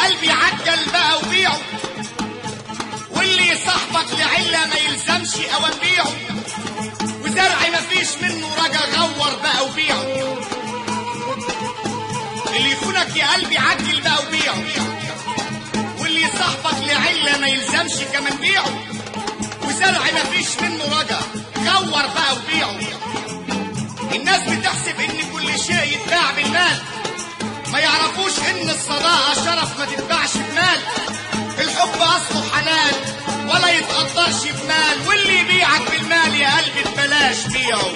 قلبي عجل بقى وبيعه واللي صاحبك لعلة ما يلزمش اوان بيعه وزرع مفيش منه رجا غور بقى وبيعه اللي يخونك يا قلبي عجل بقى وبيعه واللي صاحبك لعلة ما يلزمش كمان بيعه وزرع مفيش منه رجا غور بقى وبيعه الناس بتحسب ان كل شيء يتباع بالمال ما يعرفوش ان الصداقة شرف ما تتباعش بمال الحب اصله حلال ولا يتقدرش بمال واللي يبيعك بالمال يا قلبي ببلاش بيعه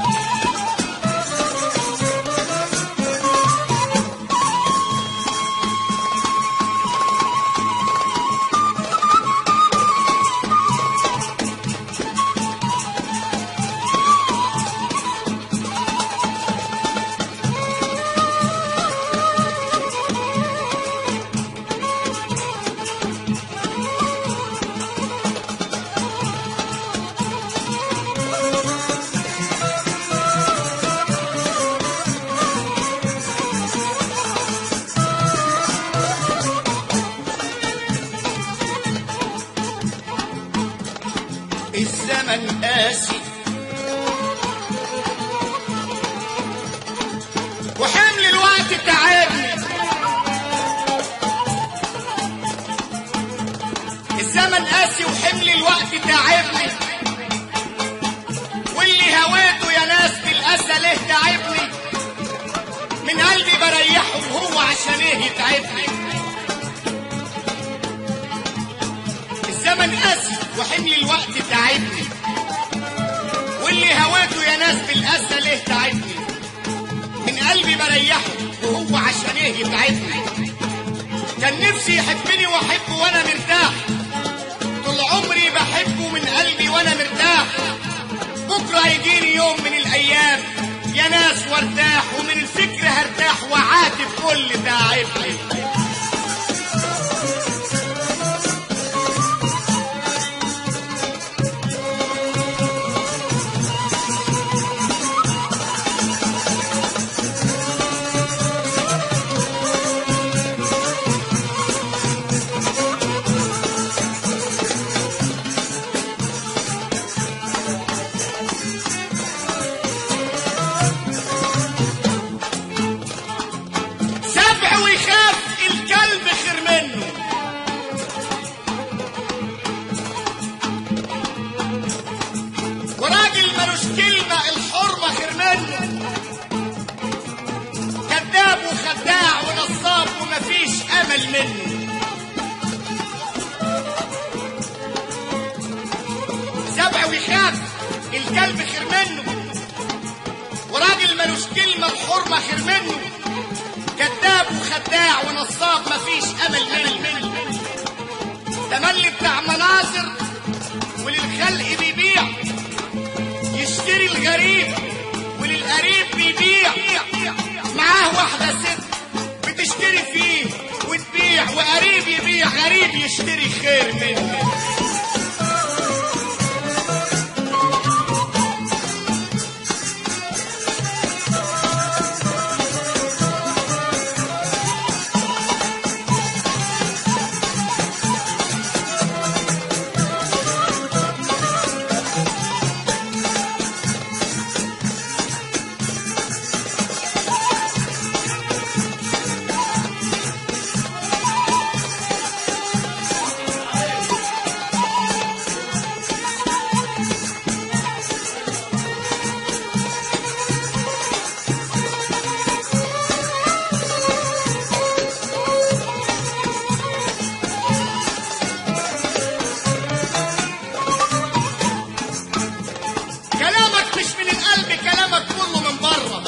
الزمن قاسي وحمل الوقت تعبني الزمن قاسي وحمل الوقت تعبني واللي هويته يا ناس بالأسى ليه تعبني من قلبي بريحه وهو عشان ايه يتعبني الزمن قاسي وحمل الوقت تعبني واللي هواته يا ناس بالأسى ليه تعبني من قلبي بريحه وهو عشان ايه يتعبني كان نفسي يحبني واحبه وانا مرتاح طول عمري بحبه من قلبي وانا مرتاح بكره يجيني يوم من الايام يا ناس وارتاح ومن الفكر هرتاح وعاتب كل تعبني سبع ويخاف الكلب خير منه وراجل ملوش كلمة الحرمة خير منه كذاب وخداع ونصاب ومفيش أمل منه سبع ويخاف الكلب خير منه وراجل ملوش كلمة الحرمة خير منه كذاب وخداع ونصاب مفيش امل منه تملي بتاع مناظر وللخلق بيبيع يشتري الغريب وللقريب بيبيع معاه واحدة ست بتشتري فيه وتبيع وقريب يبيع غريب يشتري خير منه كلامك مش من القلب كلامك كله من بره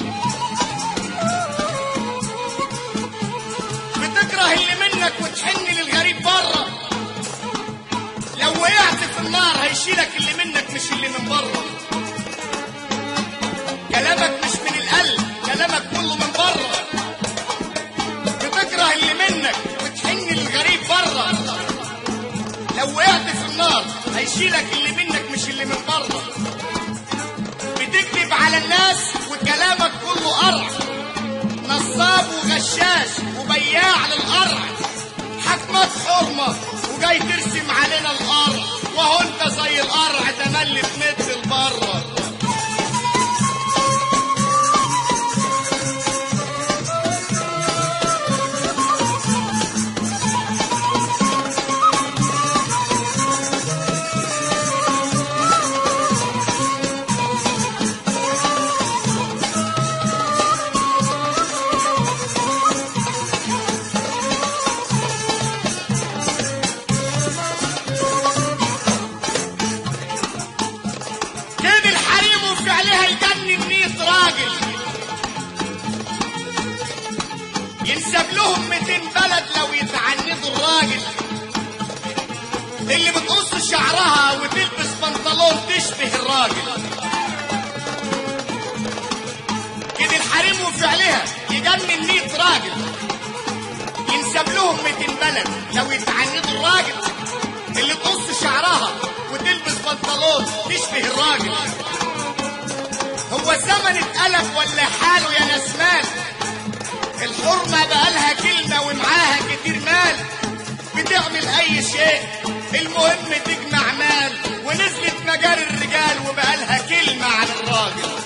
بتكره اللي منك وتحن للغريب بره لو وقعت في النار هيشيلك اللي منك مش اللي من بره كلامك مش من القلب كلامك كله من بره بتكره اللي منك وتحن للغريب بره لو وقعت في النار هيشيلك اللي منك مش اللي من بره بتكذب على الناس وكلامك كله قرع نصاب وغشاش وبياع للقرع حكمك حرمة وجاي ترسم علينا الارض وهو انت زي القرع تملي تمد لبره كان الحريم وفعلها يجنن ميت راجل ينسب لهم 200 بلد لو يتعندوا الراجل اللي بتقص شعرها وتلبس بنطلون تشبه الراجل كده الحريم وفعلها يجنن 100 راجل ينسب لهم 200 بلد لو يتعندوا الراجل اللي تقص شعرها وتلبس بنطلون تشبه الراجل هو الزمن اتقلب ولا حاله يا نسمان الحرمة بقالها كلمة ومعاها كتير مال بتعمل أي شيء المهم تجمع مال ونزلت مجال الرجال وبقالها كلمة عن الراجل